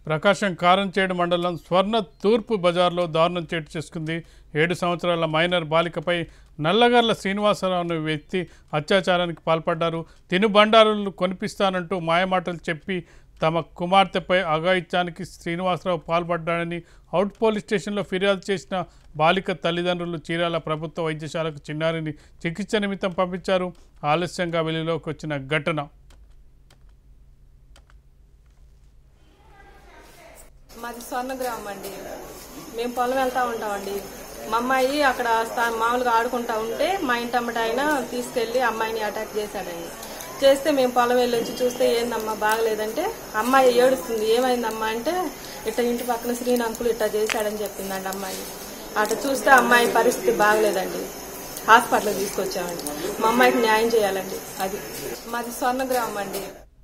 ప్రకాశం కారంచేడు మండలం స్వర్ణ తూర్పు బజార్లో దారుణం చేటు చేసుకుంది ఏడు సంవత్సరాల మైనర్ బాలికపై నల్లగర్ల శ్రీనివాసరావు అనే వ్యక్తి అత్యాచారానికి పాల్పడ్డారు తినుబండారులు కొనిపిస్తానంటూ మాయమాటలు చెప్పి తమ కుమార్తెపై అఘాయిత్యానికి శ్రీనివాసరావు పాల్పడ్డాడని అవుట్ పోలీస్ స్టేషన్లో ఫిర్యాదు చేసిన బాలిక తల్లిదండ్రులు చీరాల ప్రభుత్వ వైద్యశాలకు చిన్నారిని చికిత్స నిమిత్తం పంపించారు ఆలస్యంగా వెలుగులోకి వచ్చిన ఘటన మాది స్వర్ణగ్రామం అండి మేము పొలం వెళ్తా ఉంటామండి మా అమ్మాయి అక్కడ స్థా- మామూలుగా ఆడుకుంటా ఉంటే మా ఇంటి అమ్మట ఆయన తీసుకెళ్లి అమ్మాయిని అటాక్ చేశాడండి చేస్తే మేము పొలం వెళ్ళి వచ్చి చూస్తే ఏందమ్మా బాగలేదంటే అమ్మాయి ఏడుస్తుంది ఏమైందమ్మా అంటే ఇట్ట ఇంటి పక్కన శ్రీనంకులు ఇట్లా చేశాడని చెప్పిందండి అమ్మాయి అట్లా చూస్తే అమ్మాయి పరిస్థితి బాగలేదండి హాస్పిటల్కి తీసుకొచ్చామండి మా అమ్మాయికి న్యాయం చేయాలండి అది మాది స్వర్ణగ్రామం అండి